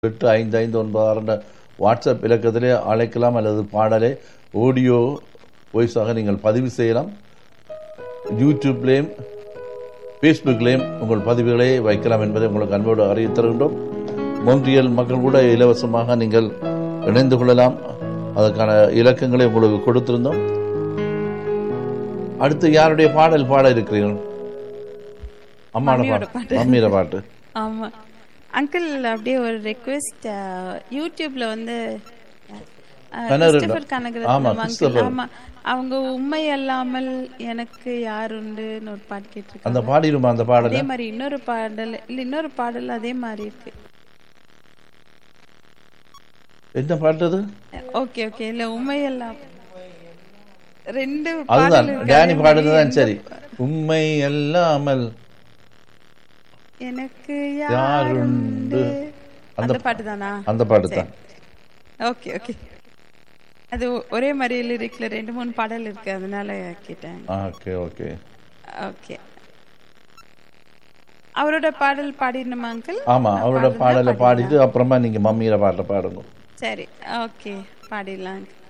எட்டு ஐந்து ஐந்து ஒன்பது ஆறு வாட்ஸ்அப் இலக்கத்திலே அழைக்கலாம் அல்லது பாடலை ஆடியோ வாய்ஸாக நீங்கள் பதிவு செய்யலாம் யூடியூப்லேயும் ஃபேஸ்புக்லேயும் உங்கள் பதிவுகளை வைக்கலாம் என்பதை உங்களுக்கு அன்போடு அறிவித் தருகின்றோம் மொன்றியல் மக்கள் கூட இலவசமாக நீங்கள் இணைந்து கொள்ளலாம் அதற்கான இலக்கங்களை உங்களுக்கு கொடுத்திருந்தோம் அடுத்து யாருடைய பாடல் பாட இருக்கிறீர்கள் அம்மாட மம்மியோட பாட்டு மம்மியோட பாட்டு ஆமா அங்கிள் அப்படியே ஒரு ரெக்வெஸ்ட் யூடியூப்ல வந்து அஹ், கனகரட்னம். கிறிஸ்டபர் கனகரத்னம் ஆமா, uncle. கிறிஸ்டபர். ஆமா அவங்க உண்மை அல்லாமல் எனக்கு யாருண்டுன்னு ஒரு பாட்டு கேட்டிருக்காங்க அந்த பாடிடுமா அந்த பாடலை அதே மாதிரி இன்னொரு பாடல் இல்ல இன்னொரு பாடல் அதே மாதிரி இருக்கு என்ன பாட்டு அது ஓகே ஓகே இல்ல உண்மை எல்லாம் ரெண்டு அதுதான் பாடல் இருக்கு. டேனி அதே பாடுனதுதான் மாதிரி சரி உண்மை அல்லாமல் எனக்கு யாருண்டு? யாருண்டு அந்த அந்த பாட்டு தானா அந்த பாட்டு தான் ஓகே ஓகே அது ஒ- ஒரே மாதிரி லிரிக்ல ரெண்டு மூணு பாடல் இருக்கு அதனால கேட்டேன் ஓகே ஓகே ஓகே அவரோட பாடல் பாடிடணுமா அங்கிள் ஆமா அவரோட பாடலை பாடிட்டு அப்புறமா நீங்க மம்மியோட பாட்டை பாடுங்க சரி ஓகே பாடிடலாம் uncle.